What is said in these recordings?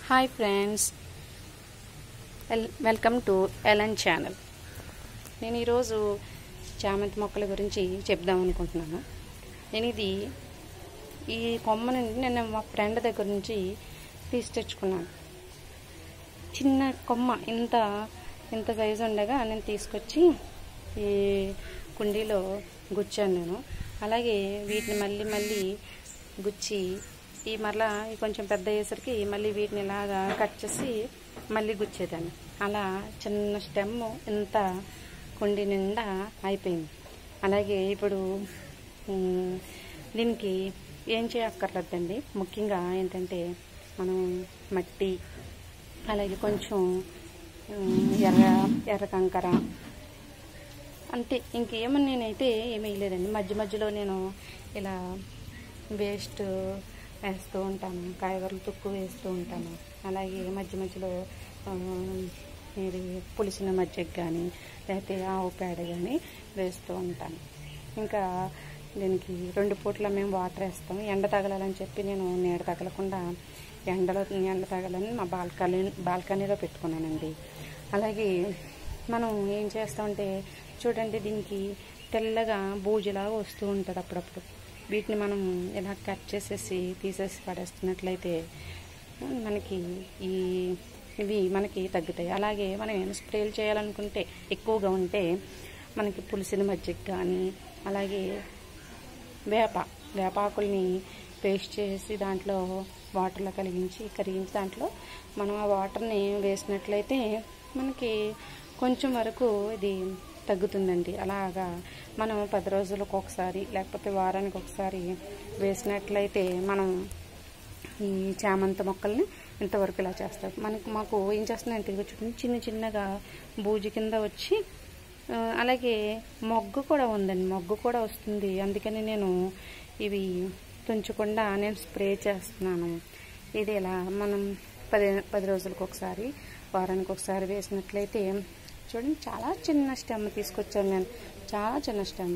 hi friends well welcome to ఎలన్ channel నేను ఈరోజు చామంతి మొక్కల గురించి చెప్దాం అనుకుంటున్నాను నేను ఇది ఈ కొమ్మ నుండి నేను మా ఫ్రెండ్ దగ్గర నుంచి తీసి తెచ్చుకున్నాను చిన్న కొమ్మ ఇంత ఇంత సైజు ఉండగా నేను తీసుకొచ్చి ఈ కుండీలో గుచ్చాను నేను అలాగే వీటిని మళ్ళీ మళ్ళీ గుచ్చి ఈ మరలా ఈ కొంచెం పెద్ద అయ్యేసరికి మళ్ళీ వీటిని ఇలాగా కట్ చేసి మళ్ళీ గుచ్చేదాన్ని అలా చిన్న స్టెమ్ ఇంత కుండి నిండా అయిపోయింది అలాగే ఇప్పుడు ఉమ్, దీనికి ఏం చేయక్కర్లేదండి ముఖ్యంగా ఏంటంటే మనం మట్టి అలాగే కొంచెం ఉమ్, ఎర్ర ఎర్ర కంకర అంతే ఇంకేమని నేనైతే ఏమీ వేయలేదండి మధ్య మధ్యలో నేను ఇలా వేస్ట్ వేస్తూ ఉంటాను కాయగూరలు తుక్కు వేస్తూ ఉంటాను అలాగే మధ్య మధ్యలో ఆ, ఇది పులిసిన మజ్జిగ కానీ లేకపోతే ఆవు పేడ కానీ వేస్తూ ఉంటాను ఇంకా దీనికి రెండు పూట్ల మేము వాటర్ వేస్తాం ఎండ తగలాలని చెప్పి నేను నీడ తగలకుండా ఎండలో ఎండ తగలని మా బాల్కనీ బాల్కనీలో పెట్టుకున్నానండి అలాగే మనం ఏం చేస్తామంటే చూడండి దీనికి తెల్లగా బూజులాగా వస్తూ ఉంటుంది అప్పుడప్పుడు వీటిని మనం ఇలా కట్ చేసేసి తీసేసి పడేస్తున్నట్లయితే మనకి ఈ ఇవి మనకి తగ్గుతాయి అలాగే మనం ఏమైనా స్ప్రేలు చేయాలనుకుంటే ఎక్కువగా ఉంటే మనకి పులిసిన మజ్జిగ కానీ అలాగే వేప వేపాకుల్ని పేస్ట్ చేసి దాంట్లో వాటర్లో కలిగించి కరిగించి దాంట్లో మనం ఆ వాటర్ని వేసినట్లయితే మనకి కొంచెం వరకు ఇది తగ్గుతుందండి అలాగా మనం పది రోజులకు ఒకసారి లేకపోతే వారానికి ఒకసారి వేసినట్లయితే మనం ఈ చామంతి మొక్కల్ని ఇంతవరకు ఇలా చేస్తాం మనకు మాకు ఏం చేస్తుందంటే ఇదిగో చూడండి చిన్న చిన్నగా బూజు కింద వచ్చి ఆ, అలాగే మొగ్గు కూడా ఉందండి మొగ్గు కూడా వస్తుంది అందుకని నేను ఇవి తుంచకుండా నేను స్ప్రే చేస్తున్నాను ఇది ఇలా మనం పది పది రోజులకు ఒకసారి వారానికి ఒకసారి వేసినట్లయితే చూడండి చాలా చిన్న స్టెమ్ తీసుకొచ్చాను నేను చాలా చిన్న స్టెమ్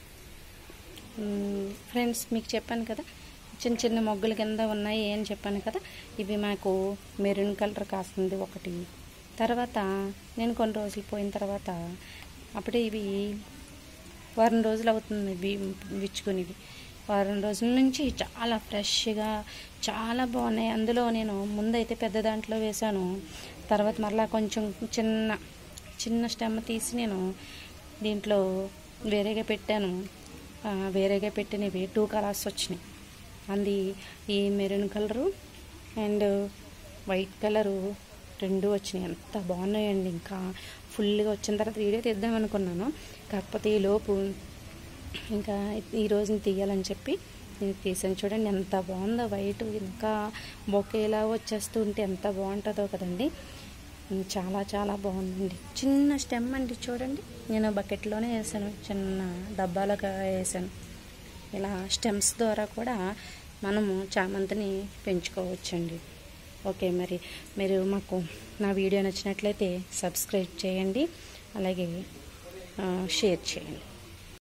మ్మ్, ఫ్రెండ్స్ మీకు చెప్పాను కదా చిన్న చిన్న మొగ్గల కింద ఉన్నాయి అని చెప్పాను కదా ఇవి మాకు మెరూన్ కలర్ కాస్తుంది ఒకటి తర్వాత నేను కొన్ని రోజులు పోయిన తర్వాత అప్పుడే ఇవి వారం రోజులు అవుతుంది ఇవి విచ్చుకునేవి వారం రోజుల నుంచి చాలా ఫ్రెష్గా చాలా బాగున్నాయి అందులో నేను ముందైతే పెద్ద దాంట్లో వేశాను తర్వాత మరలా కొంచెం చిన్న చిన్న స్టెమ్ తీసి నేను దీంట్లో వేరేగా పెట్టాను ఆ, వేరేగా పెట్టినవి టూ కలర్స్ వచ్చినాయి అంది ఈ maroon colour and white colour రెండు వచ్చినాయి ఎంత బాగున్నాయండి ఇంకా ఫుల్గా వచ్చిన తర్వాత వీడియో తీద్దాం అనుకున్నాను కాకపోతే ఈ లోపు ఇంకా ఈ రోజుని తీయాలని చెప్పి నేను తీసాను చూడండి ఎంత బాగుందో వైట్ ఇంకా బొకేలా వచ్చేస్తూ ఉంటే ఎంత బాగుంటుందో కదండి చాలా చాలా బాగుందండి చిన్న స్టెమ్ అండి చూడండి నేను బకెట్లోనే వేసాను చిన్న డబ్బాలో వేసాను ఇలా స్టెమ్స్ ద్వారా కూడా మనము చామంతిని పెంచుకోవచ్చండి ఓకే మరి మీరు మాకు నా వీడియో నచ్చినట్లయితే సబ్స్క్రైబ్ చేయండి అలాగే ఆ, షేర్ చేయండి